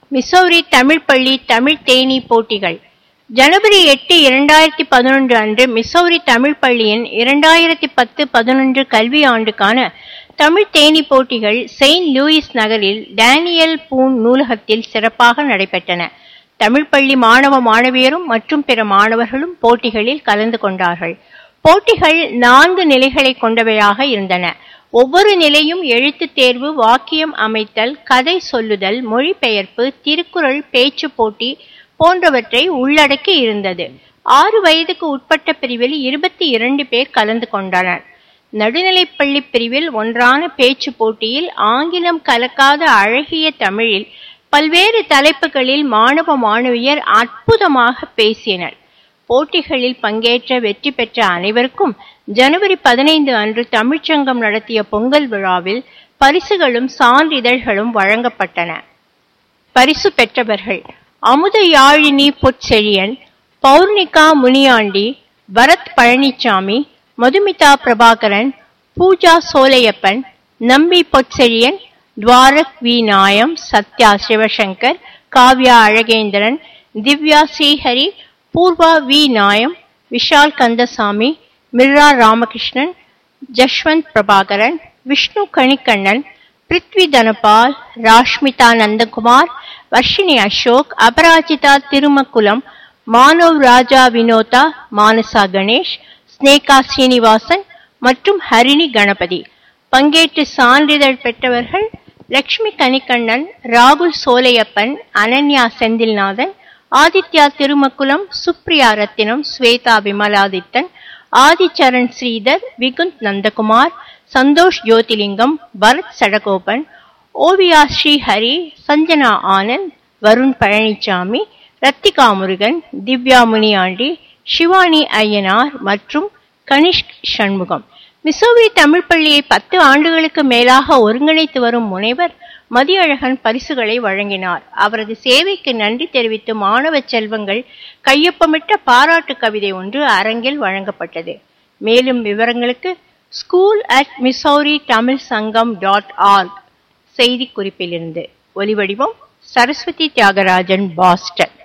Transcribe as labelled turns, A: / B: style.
A: Missouri Tamil பள்ளி தமிழ் தேனி போட்டிகள் ஜனவரி எட்டு இரண்டாயிரத்தி பதினொன்று அன்று மிசௌரி தமிழ் பள்ளியின் இரண்டாயிரத்தி பத்து பதினொன்று கல்வி ஆண்டுக்கான தமிழ் தேனி போட்டிகள் செயின்ட் லூயிஸ் நகரில் டேனியல் பூன் நூலகத்தில் சிறப்பாக நடைபெற்றன தமிழ் பள்ளி மாணவ மாணவியரும் மற்றும் பிற மாணவர்களும் போட்டிகளில் கலந்து கொண்டார்கள் போட்டிகள் நான்கு நிலைகளை கொண்டவையாக இருந்தன ஒவ்வொரு நிலையும் எழுத்துத் தேர்வு வாக்கியம் அமைத்தல் கதை சொல்லுதல் மொழிபெயர்ப்பு திருக்குறள் பேச்சு போட்டி போன்றவற்றை உள்ளடக்கி இருந்தது ஆறு வயதுக்கு உட்பட்ட பிரிவில் இருபத்தி இரண்டு பேர் கலந்து கொண்டனர் நடுநிலைப்பள்ளி பிரிவில் ஒன்றான பேச்சு போட்டியில் ஆங்கிலம் கலக்காத அழகிய தமிழில் பல்வேறு தலைப்புகளில் மாணவ மாணவியர் அற்புதமாக பேசினர் போட்டிகளில் பங்கேற்ற வெற்றி பெற்ற அனைவருக்கும் ஜனவரி பதினைந்து அன்று தமிழ்ச்சங்கம் நடத்திய பொங்கல் விழாவில் பரிசுகளும் சான்றிதழ்களும் வழங்கப்பட்டன பரிசு பெற்றவர்கள் அமுத யாழினி பொற்செழியன் பௌர்ணிகா முனியாண்டி பரத் பழனிசாமி மதுமிதா பிரபாகரன் பூஜா சோலையப்பன் நம்பி பொற்செழியன் துவாரக் வி நாயம் சத்யா சிவசங்கர் காவ்யா அழகேந்திரன் திவ்யா ஸ்ரீஹரி பூர்வா வி நாயம் விஷால் கந்தசாமி மிர்ரா ராமகிருஷ்ணன் ஜஷ்வந்த் பிரபாகரன் விஷ்ணு கணிக்கண்ணன் பிருத்வி தனபால் ராஷ்மிதா நந்தகுமார் வர்ஷினி அசோக் அபராஜிதா திருமக்குலம் மானவ் ராஜா வினோதா மானசா கணேஷ் ஸ்னேகா ஸ்ரீனிவாசன் மற்றும் ஹரிணி கணபதி பங்கேற்று சான்றிதழ் பெற்றவர்கள் லக்ஷ்மி கனிக்கண்ணன் ராகுல் சோலையப்பன் அனன்யா செந்தில்நாதன் ஆதித்யா திருமக்குலம் சுப்ரியா ரத்தினம் ஸ்வேதா விமலாதித்தன் ஆதிச்சரண் ஸ்ரீதர் விகுந்த் நந்தகுமார் சந்தோஷ் ஜோதிலிங்கம் பரத் சடகோபன் ஓவியா ஸ்ரீஹரி சஞ்சனா ஆனந்த் வருண் பழனிசாமி ரத்திகா முருகன் திவ்யா முனியாண்டி சிவானி ஐயனார் மற்றும் கனிஷ்க் சண்முகம் மிசோவி தமிழ் பள்ளியை பத்து ஆண்டுகளுக்கு மேலாக ஒருங்கிணைத்து வரும் முனைவர் மதியழகன் பரிசுகளை வழங்கினார் அவரது சேவைக்கு நன்றி தெரிவித்து மாணவ செல்வங்கள் கையொப்பமிட்ட பாராட்டு கவிதை ஒன்று அரங்கில் வழங்கப்பட்டது மேலும் விவரங்களுக்கு ஸ்கூல் அட் மிசௌரி தமிழ் சங்கம் டாட் ஆர்க் செய்தி குறிப்பிலிருந்து ஒலிவடிவம் சரஸ்வதி தியாகராஜன் பாஸ்டன்